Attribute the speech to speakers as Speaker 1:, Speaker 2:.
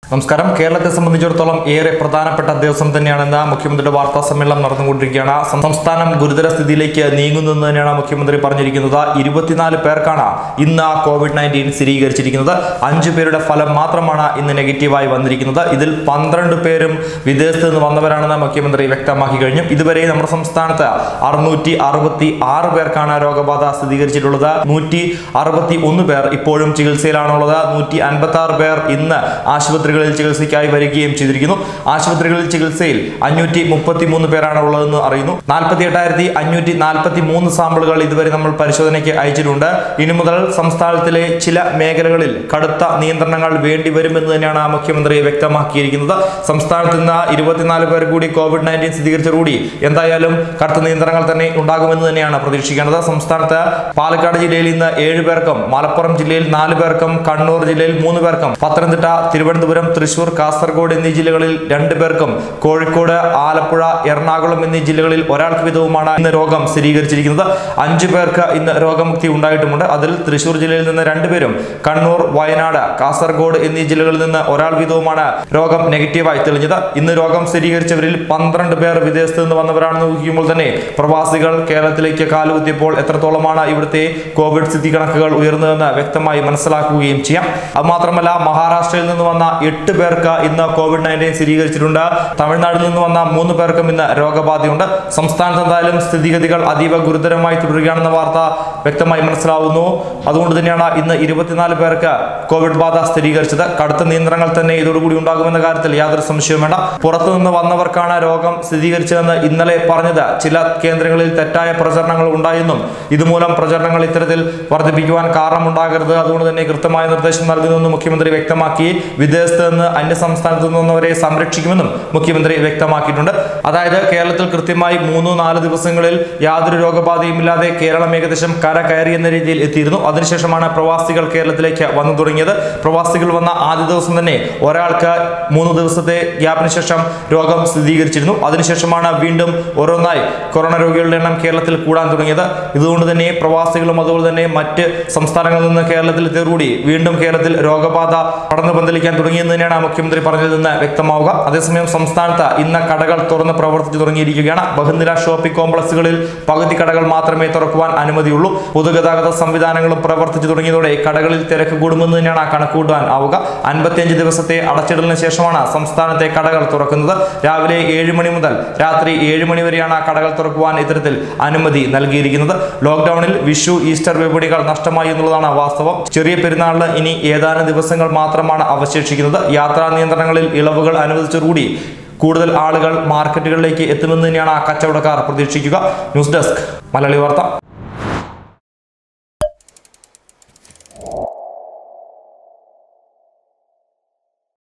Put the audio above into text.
Speaker 1: നമസ്കാരം കേരളത്തെ സംബന്ധിച്ചിടത്തോളം ഏറെ പ്രധാനപ്പെട്ട ദിവസം തന്നെയാണെന്ന് മുഖ്യമന്ത്രിയുടെ വാർത്താ സമ്മേളനം നടന്നുകൊണ്ടിരിക്കുകയാണ് സം- സംസ്ഥാനം ഗുരുതര സ്ഥിതിയിലേക്ക് നീങ്ങുന്നെന്ന് തന്നെയാണ് മുഖ്യമന്ത്രി പറഞ്ഞിരിക്കുന്നത് ഇരുപത്തിനാല് പേർക്കാണ് ഇന്ന് കോവിഡ് നയൻറ്റീൻ സ്ഥിരീകരിച്ചിരിക്കുന്നത് അഞ്ചു പേരുടെ ഫലം മാത്രമാണ് ഇന്ന് നെഗറ്റീവായി വന്നിരിക്കുന്നത് ഇതിൽ പന്ത്രണ്ട് പേരും വിദേശത്ത് നിന്ന് വന്നവരാണെന്ന് മുഖ്യമന്ത്രി വ്യക്തമാക്കി കഴിഞ്ഞു ഇതുവരെ നമ്മുടെ സംസ്ഥാനത്ത് അറുന്നൂറ്റി അറുപത്തി ആറ് പേർക്കാണ് രോഗബാധ സ്ഥിരീകരിച്ചിട്ടുള്ളത് നൂറ്റി അറുപത്തി ഒന്ന് പേർ ഇപ്പോഴും ചികിത്സയിലാണുള്ളത് നൂറ്റി അൻപത്തി ആറ് പേർ ഇന്ന് ആശുപത്രികളിൽ ചികിത്സയ്ക്കായി വരികയും ചെയ്തിരിക്കുന്നു ആശുപത്രികളിൽ ചികിത്സയിൽ അഞ്ഞൂറ്റി മുപ്പത്തി മൂന്ന് പേരാണ് ഉള്ളതെന്ന് അറിയുന്നു നാൽപ്പത്തി എട്ടായിരത്തി അഞ്ഞൂറ്റി നാൽപ്പത്തി മൂന്ന് സാമ്പിളുകൾ ഇതുവരെ നമ്മൾ പരിശോധനയ്ക്ക് അയച്ചിട്ടുണ്ട് ഇനി മുതൽ സംസ്ഥാനത്തിലെ ചില മേഖലകളിൽ കടുത്ത നിയന്ത്രണങ്ങൾ വേണ്ടി വരുമെന്ന് തന്നെയാണ് മുഖ്യമന്ത്രി വ്യക്തമാക്കിയിരിക്കുന്നത് സംസ്ഥാനത്ത് നിന്ന് ഇരുപത്തിനാല് പേർ കൂടി കോവിഡ് നയൻറ്റീൻ സ്ഥിരീകരിച്ചതോടുകൂടി എന്തായാലും കടുത്ത നിയന്ത്രണങ്ങൾ തന്നെ ഉണ്ടാകുമെന്ന് തന്നെയാണ് പ്രതീക്ഷിക്കുന്നത് സംസ്ഥാനത്ത് പാലക്കാട് ജില്ലയിൽ ഇന്ന് ഏഴ് പേർക്കും മലപ്പുറം ജില്ലയിൽ നാല് പേർക്കും കണ്ണൂർ ജില്ലയിൽ മൂന്ന് പേർക്കും പത്തനംതിട്ട തിരുവനന്തപുരം തൃശൂർ കാസർഗോഡ് എന്നീ ജില്ലകളിൽ രണ്ട് പേർക്കും കോഴിക്കോട് ആലപ്പുഴ എറണാകുളം എന്നീ ജില്ലകളിൽ ഒരാൾക്ക് വീതവുമാണ് ഇന്ന് രോഗം സ്ഥിരീകരിച്ചിരിക്കുന്നത് അഞ്ചു പേർക്ക് ഇന്ന് രോഗമുക്തി ഉണ്ടായിട്ടുമുണ്ട് അതിൽ തൃശൂർ ജില്ലയിൽ നിന്ന് രണ്ടുപേരും കണ്ണൂർ വയനാട് കാസർഗോഡ് എന്നീ ജില്ലകളിൽ നിന്ന് ഒരാൾ വീതവുമാണ് രോഗം നെഗറ്റീവായി തെളിഞ്ഞത് ഇന്ന് രോഗം സ്ഥിരീകരിച്ചവരിൽ പന്ത്രണ്ട് പേർ വിദേശത്ത് നിന്ന് വന്നവരാണെന്ന് ഊഹിക്കുമ്പോൾ തന്നെ പ്രവാസികൾ കേരളത്തിലേക്ക് കാലുകുത്തിയപ്പോൾ എത്രത്തോളമാണ് ഇവിടുത്തെ കോവിഡ് സ്ഥിതി കണക്കുകൾ ഉയർന്നതെന്ന് വ്യക്തമായി മനസ്സിലാക്കുകയും ചെയ്യാം അത് മാത്രമല്ല മഹാരാഷ്ട്രയിൽ നിന്ന് വന്ന എട്ട് പേർക്ക് ഇന്ന് കോവിഡ് നയൻറ്റീൻ സ്ഥിരീകരിച്ചിട്ടുണ്ട് തമിഴ്നാട്ടിൽ നിന്ന് വന്ന മൂന്ന് പേർക്കും ഇന്ന് രോഗബാധയുണ്ട് സംസ്ഥാനത്ത് എന്തായാലും സ്ഥിതിഗതികൾ അതീവ ഗുരുതരമായി തുടരുകയാണെന്ന വാർത്ത വ്യക്തമായി മനസ്സിലാവുന്നു അതുകൊണ്ട് തന്നെയാണ് ഇന്ന് ഇരുപത്തിനാല് പേർക്ക് കോവിഡ് ബാധ സ്ഥിരീകരിച്ചത് കടുത്ത നിയന്ത്രണങ്ങൾ തന്നെ ഇതോടുകൂടി ഉണ്ടാകുമെന്ന കാര്യത്തിൽ യാതൊരു സംശയവും വേണ്ട പുറത്തു നിന്ന് വന്നവർക്കാണ് രോഗം സ്ഥിരീകരിച്ചതെന്ന് ഇന്നലെ പറഞ്ഞത് ചില കേന്ദ്രങ്ങളിൽ തെറ്റായ പ്രചരണങ്ങൾ ഉണ്ടായെന്നും ഇതുമൂലം പ്രചരണങ്ങൾ ഇത്തരത്തിൽ വർദ്ധിപ്പിക്കുവാൻ കാരണമുണ്ടാകരുത് അതുകൊണ്ട് തന്നെ കൃത്യമായ നിർദ്ദേശം നൽകുന്നുവെന്നും മുഖ്യമന്ത്രി വ്യക്തമാക്കി വിദേശത്ത് നിന്ന് അന്യ സംസ്ഥാനത്ത് നിന്ന് വന്നവരെ സംരക്ഷിക്കുമെന്നും മുഖ്യമന്ത്രി വ്യക്തമാക്കിയിട്ടുണ്ട് അതായത് കേരളത്തിൽ കൃത്യമായി മൂന്നോ നാല് ദിവസങ്ങളിൽ യാതൊരു രോഗബാധയും ഇല്ലാതെ കേരളം ഏകദേശം കര കയറി എന്ന രീതിയിൽ എത്തിയിരുന്നു അതിനുശേഷമാണ് പ്രവാസികൾ കേരളത്തിലേക്ക് വന്നു തുടങ്ങിയത് പ്രവാസികൾ വന്ന ആദ്യ ദിവസം തന്നെ ഒരാൾക്ക് മൂന്ന് ദിവസത്തെ ഗ്യാപ്പിന് ശേഷം രോഗം സ്ഥിരീകരിച്ചിരുന്നു അതിനുശേഷമാണ് വീണ്ടും ഓരോന്നായി കൊറോണ രോഗികളുടെ എണ്ണം കേരളത്തിൽ കൂടാൻ തുടങ്ങിയത് ഇതുകൊണ്ട് തന്നെ പ്രവാസികളും അതുപോലെ തന്നെ മറ്റ് സംസ്ഥാനങ്ങളിൽ നിന്ന് കേരളത്തിൽ എത്തിയതോടുകൂടി വീണ്ടും കേരളത്തിൽ രോഗബാധ പടർന്നു പന്തലിക്കാൻ തുടങ്ങിയെന്ന് തന്നെയാണ് മുഖ്യമന്ത്രി പറഞ്ഞതെന്ന് വ്യക്തമാവുക അതേസമയം സംസ്ഥാനത്ത് ഇന്ന് കടകൾ തുറന്ന് പ്രവർത്തിച്ചു തുടങ്ങിയിരിക്കുകയാണ് ബഹുനില ഷോപ്പിംഗ് കോംപ്ലക്സുകളിൽ പകുതി കടകൾ മാത്രമേ തുറക്കുവാൻ അനുമതിയുള്ളൂ പൊതുഗതാഗത സംവിധാനങ്ങളും പ്രവർത്തിച്ചു തുടങ്ങിയതോടെ കടകളിൽ തിരക്ക് കൂടുമെന്ന് തന്നെയാണ് കണക്കൂട്ടാൻ ആവുക അൻപത്തിയഞ്ച് ദിവസത്തെ അടച്ചിടലിന് ശേഷമാണ് സംസ്ഥാനത്തെ കടകൾ തുറക്കുന്നത് രാവിലെ ഏഴ് മണി മുതൽ രാത്രി ഏഴ് മണി വരെയാണ് കടകൾ തുറക്കുവാൻ ഇത്തരത്തിൽ അനുമതി നൽകിയിരിക്കുന്നത് ലോക്ക്ഡൌണിൽ വിഷു ഈസ്റ്റർ വിപണികൾ നഷ്ടമായി എന്നുള്ളതാണ് വാസ്തവം ചെറിയ പെരുന്നാളിന് ഇനി ഏതാനും ദിവസങ്ങൾ മാത്രമാണ് അവശേഷിക്കുന്നത് യാത്രാ നിയന്ത്രണങ്ങളിൽ ഇളവുകൾ അനുവദിച്ചതോടുകൂടി കൂടുതൽ ആളുകൾ മാർക്കറ്റുകളിലേക്ക് എത്തുമെന്ന് തന്നെയാണ് ആ കച്ചവടക്കാർ പ്രതീക്ഷിക്കുക ന്യൂസ് ഡെസ്ക് മലയാളി വാർത്ത